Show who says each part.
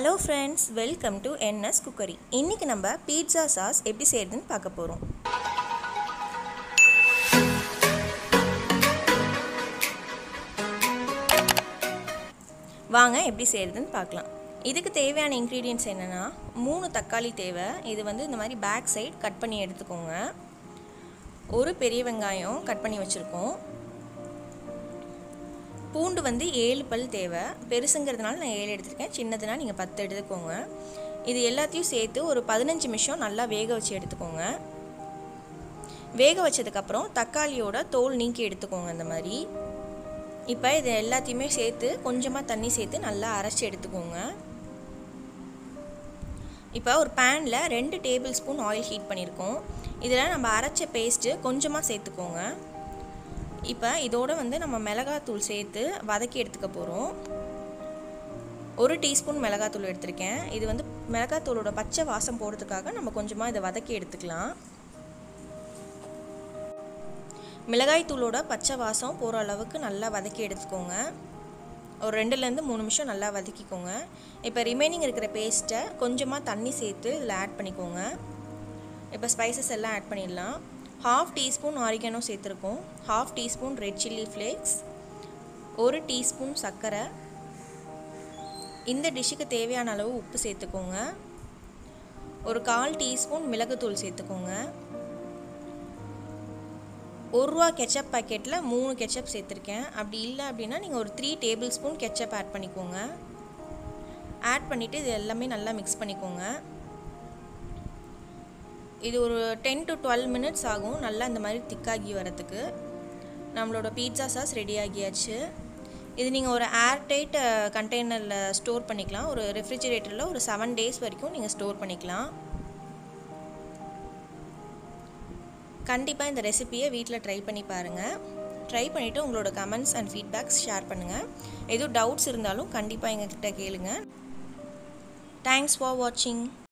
Speaker 1: hello friends welcome to NS cookery இன்றைக்கி நம்ம pizza sauce எப்படி செய்கிறதுன்னு பார்க்க போகிறோம் வாங்க எப்படி செய்கிறதுன்னு பார்க்கலாம் இதுக்கு தேவையான இன்க்ரீடியன்ட்ஸ் என்னென்னா மூணு தக்காளி தேவை இது வந்து இந்த மாதிரி பேக் சைடு கட் பண்ணி எடுத்துக்கோங்க ஒரு பெரிய வெங்காயம் கட் பண்ணி வச்சுருக்கோம் பூண்டு வந்து ஏழு பல் தேவை பெருசுங்கிறதுனால நான் ஏழு எடுத்திருக்கேன் சின்னதுனா நீங்கள் பத்து எடுத்துக்கோங்க இது எல்லாத்தையும் சேர்த்து ஒரு பதினஞ்சு நிமிஷம் நல்லா வேக வச்சு எடுத்துக்கோங்க வேக வச்சதுக்கப்புறம் தக்காளியோட தோல் நீக்கி எடுத்துக்கோங்க இந்த மாதிரி இப்போ இது எல்லாத்தையுமே சேர்த்து கொஞ்சமாக தண்ணி சேர்த்து நல்லா அரைச்சி எடுத்துக்கோங்க இப்போ ஒரு பேனில் ரெண்டு டேபிள் ஸ்பூன் ஆயில் ஹீட் பண்ணியிருக்கோம் இதில் நம்ம அரைச்ச பேஸ்ட்டு கொஞ்சமாக சேர்த்துக்கோங்க இப்போ இதோட வந்து நம்ம மிளகாத்தூள் சேர்த்து வதக்கி எடுத்துக்க போகிறோம் ஒரு டீஸ்பூன் மிளகாத்தூள் எடுத்திருக்கேன் இது வந்து மிளகாத்தூளோட பச்சை வாசம் போகிறதுக்காக நம்ம கொஞ்சமாக இதை வதக்கி எடுத்துக்கலாம் மிளகாய் தூளோட பச்சை வாசம் போகிற அளவுக்கு நல்லா வதக்கி எடுத்துக்கோங்க ஒரு ரெண்டுலேருந்து மூணு நிமிஷம் நல்லா வதக்கிக்கோங்க இப்போ ரிமைனிங் இருக்கிற பேஸ்ட்டை கொஞ்சமாக தண்ணி சேர்த்து இதில் ஆட் பண்ணிக்கோங்க இப்போ ஸ்பைசஸ் எல்லாம் ஆட் பண்ணிடலாம் ஹாஃப் டீஸ்பூன் ஆரிகனோ சேர்த்துருக்கோம் half teaspoon red chilli flakes ஒரு டீஸ்பூன் சர்க்கரை இந்த டிஷ்ஷுக்கு தேவையான அளவு உப்பு சேர்த்துக்கோங்க ஒரு கால் டீஸ்பூன் மிளகுத்தூள் சேர்த்துக்கோங்க ஒரு ரூபா கெச்சப் பாக்கெட்டில் மூணு கெச்சப் சேர்த்துருக்கேன் அப்படி இல்லை அப்படின்னா நீங்கள் ஒரு three tablespoon ketchup add பண்ணிக்கோங்க ஆட் பண்ணிவிட்டு இது எல்லாமே நல்லா மிக்ஸ் பண்ணிக்கோங்க இது ஒரு டென் டு டுவெல் மினிட்ஸ் ஆகும் நல்லா இந்த மாதிரி திக்காகி வரத்துக்கு நம்மளோட பீட்சா சாஸ் ரெடி ஆகியாச்சு இது நீங்கள் ஒரு ஏர்டைட் கண்டெய்னரில் ஸ்டோர் பண்ணிக்கலாம் ஒரு ரெஃப்ரிஜிரேட்டரில் ஒரு செவன் டேஸ் வரைக்கும் நீங்கள் ஸ்டோர் பண்ணிக்கலாம் கண்டிப்பாக இந்த ரெசிப்பியை வீட்டில் ட்ரை பண்ணி பாருங்கள் ட்ரை பண்ணிவிட்டு உங்களோட கமெண்ட்ஸ் அண்ட் ஃபீட்பேக்ஸ் ஷேர் பண்ணுங்கள் எதுவும் டவுட்ஸ் இருந்தாலும் கண்டிப்பாக எங்ககிட்ட கேளுங்க தேங்க்ஸ் ஃபார் வாட்சிங்